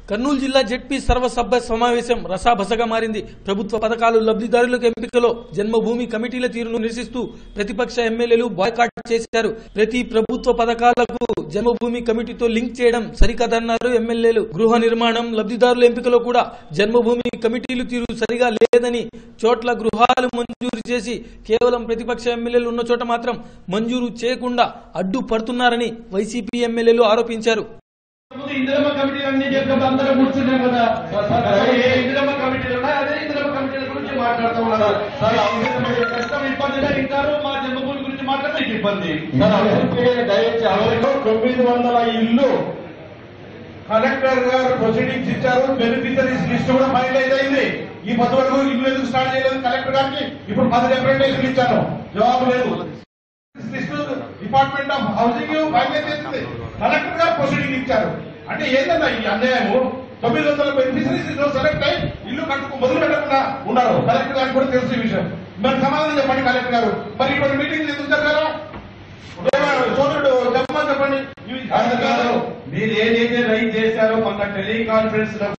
కర్నూలు జిల్లా జెడ్పీ సర్వసభ్య సమావేశం రసాభసగా మారింది ప్రభుత్వ పథకాలు లబ్ధిదారులకు ఎంపికలో జన్మభూమి కమిటీల తీరును నిరసిస్తూ ప్రతిపక్ష ఎమ్మెల్యేలు బాయ్కాట్ చేశారు ప్రతి ప్రభుత్వ పథకాలకు జన్మభూమి కమిటీతో లింక్ చేయడం సరికాదన్నారు ఎమ్మెల్యేలు గృహ నిర్మాణం లబ్ధిదారుల ఎంపికలో కూడా జన్మభూమి కమిటీలు తీరు సరిగా లేదని చోట్ల గృహాలు మంజూరు చేసి కేవలం ప్రతిపక్ష ఎమ్మెల్యేలు ఉన్న చోట మాత్రం మంజూరు చేయకుండా అడ్డుపడుతున్నారని వైసీపీ ఎమ్మెల్యేలు ఆరోపించారు ముందు ఇందిరమ్మ కమిటీలు అన్ని చెప్పినప్పుడు అందరం కూర్చున్నాం కదా ఏ ఇందిరమ్మ కమిటీలు ఉన్నాయి అదే ఇందిరమ్మ కమిటీల గురించి మాట్లాడుతూ ఉన్నారు సార్ అవసరం కష్టం ఇబ్బందిగా ఇంటారు మా జన్మభూమి గురించి మాట్లాడితే నీకు ఇబ్బంది సార్ అందరికీ దయచేసి ఎవరికో తొమ్మిది వందల ఇల్లు కలెక్టర్ గారు ప్రొసీడింగ్స్ ఇచ్చారు బెనిఫిషరీస్ లిస్ట్ కూడా ఫైనలైజ్ అయింది ఈ పది వరకు ఇల్లు ఎందుకు స్టార్ట్ చేయలేదు కలెక్టర్ గారికి ఇప్పుడు పది రిప్రజెంటేషన్ ఇచ్చాను జవాబు లేదు list department of housing finalise చేసింది కలెక్టర్ గారు ప్రొసీడింగ్ ఇచ్చారు అంటే ఏంటన్నా ఈ అన్యాయము తొమ్మిది వందల బెనిఫిషరీస్ సెలెక్ట్ అయి ఇల్లు కట్టుకు మొదలు పెట్టకుండా ఉన్నారు కలెక్టర్ గారికి కూడా తెలుసు ఈ విషయం మరి సమాధానం చెప్పండి కలెక్టర్ గారు మరి ఇటువంటి మీటింగ్ ఎందుకు జరగాలా సోదరుడు చెప్పమని చెప్పండి ఇవి కాదు కాదు మీరు ఏదైతే రైట్ చేశారో మొన్న టెలికాన్ఫరెన్స్ లో